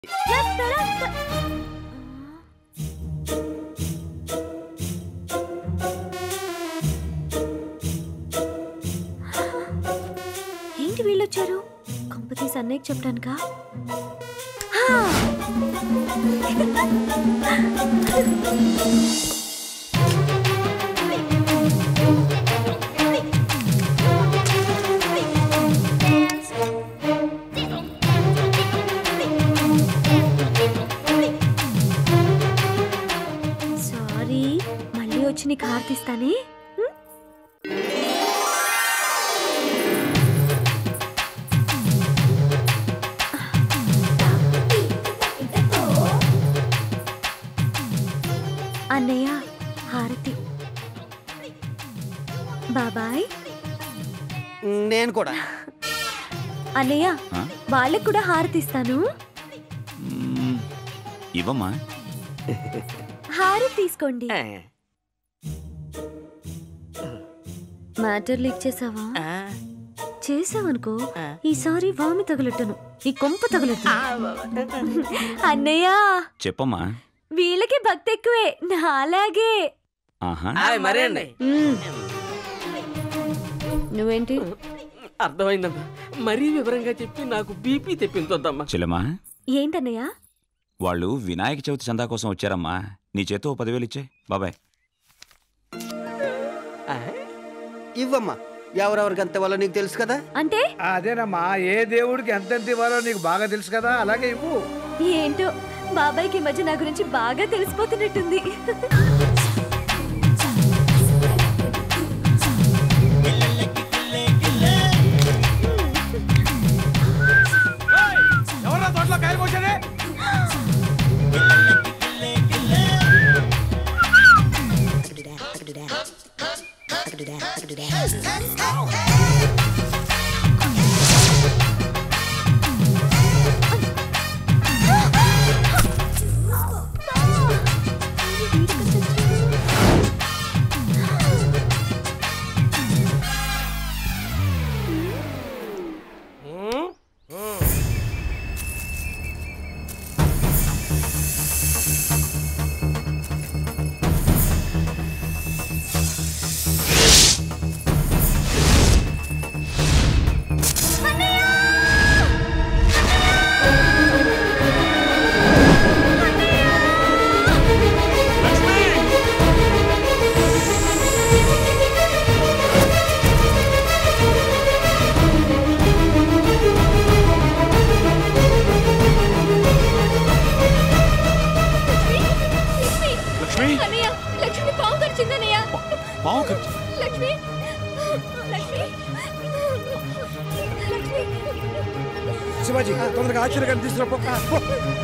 ఏంటి వీళ్ళొచ్చారు కంపతీసి అన్నయ్యకి చెప్పడానికా సారీ మళ్ళీ వచ్చి నీకు హారతిస్తానే హ్మ్? అన్నయ్య హారతి బాబాయ్ నేను కూడా అన్నయ్య ఆ? వాళ్ళకి కూడా హారతిస్తాను మ్మ్. ఇవ్వమ్మా హారతి తీసుకోండి మ్యాటర్ లీక్ చేసావా చేసావనుకో ఈసారి వామి తగలెట్టను ఈ కొంప తగలెట్టు అన్నయ్య చెప్పమ్మా వీళ్ళకి భక్తి ఎక్కువే నాలాగే ఆహా మరే అండి మ్మ్. నువ్వేంటి అర్థమైందమ్మా మరీ వివరంగా చెప్పి నాకు బీపీ తెప్పించొద్దమ్మా చెల్లెమ్మా ఏంటన్నయ్య వాళ్ళు వినాయక చవితి చందా కోసం వచ్చారమ్మా నీ చేతో ఓ పదివేలు ఇచ్చే బాబాయ్ ఇవ్వమ్మా ఎవరెవరికి అంత వాళ్ళ నీకు తెలుసు కదా అంటే అదేనమ్మా ఏ దేవుడికి ఎంతెంత ఇవ్వాలో నీకు బాగా తెలుసు కదా అలాగే ఇవ్వు ఏంటో బాబాయ్కి ఈ మధ్య నా గురించి బాగా తెలిసిపోతున్నట్టుంది ఎవరా తోటలో కాయలు కోసేది లక్ష్మి అన్నయ్య లక్ష్మి పావు కరిచిందన్నయ్య పావు ఖర్చు లక్ష్మి లక్ష్మి లక్ష్మి శివాజీ తొందరగా ఆశ్చర్యకాన్ని తీసుకురా పో. పో.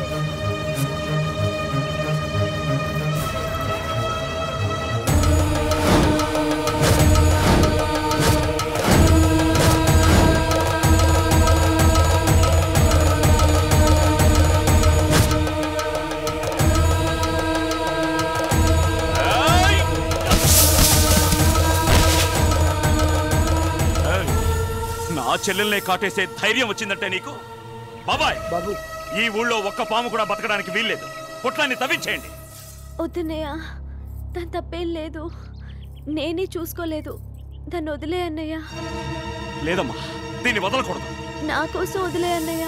నా చెల్లెల్నే కాటేసే ధైర్యం వచ్చిందంటే నీకు బాబాయ్ బాబు ఈ ఊళ్ళో ఒక్క పాము కూడా బతకడానికి వీల్లేదు పుట్లాన్ని తవ్వించేయండి వద్దన్నయ్య దాని తప్పేం లేదు నేనే చూసుకోలేదు దాన్ని వదిలే అన్నయ్య లేదమ్మా దీన్ని వదలకూడదు నా కోసం వదిలే అన్నయ్య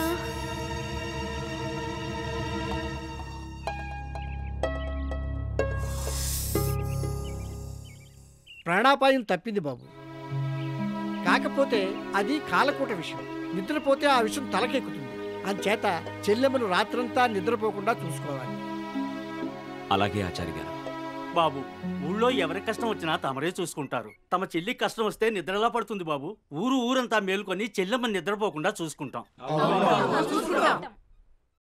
ప్రాణాపాయం తప్పింది బాబు కాకపోతే అది కాలకూట విషయం నిద్రపోతే ఆ విషయం తలకెక్కుతుంది అంచేత చెల్లెమ్మను రాత్రంతా నిద్రపోకుండా చూసుకోవాలి అలాగే ఆచారి గారు బాబు ఊళ్ళో ఎవరి కష్టం వచ్చినా తమరే చూసుకుంటారు తమ చెల్లి కష్టం వస్తే నిద్రలా పడుతుంది బాబు ఊరు ఊరంతా మేల్కొని చెల్లెమ్మ నిద్రపోకుండా చూసుకుంటాం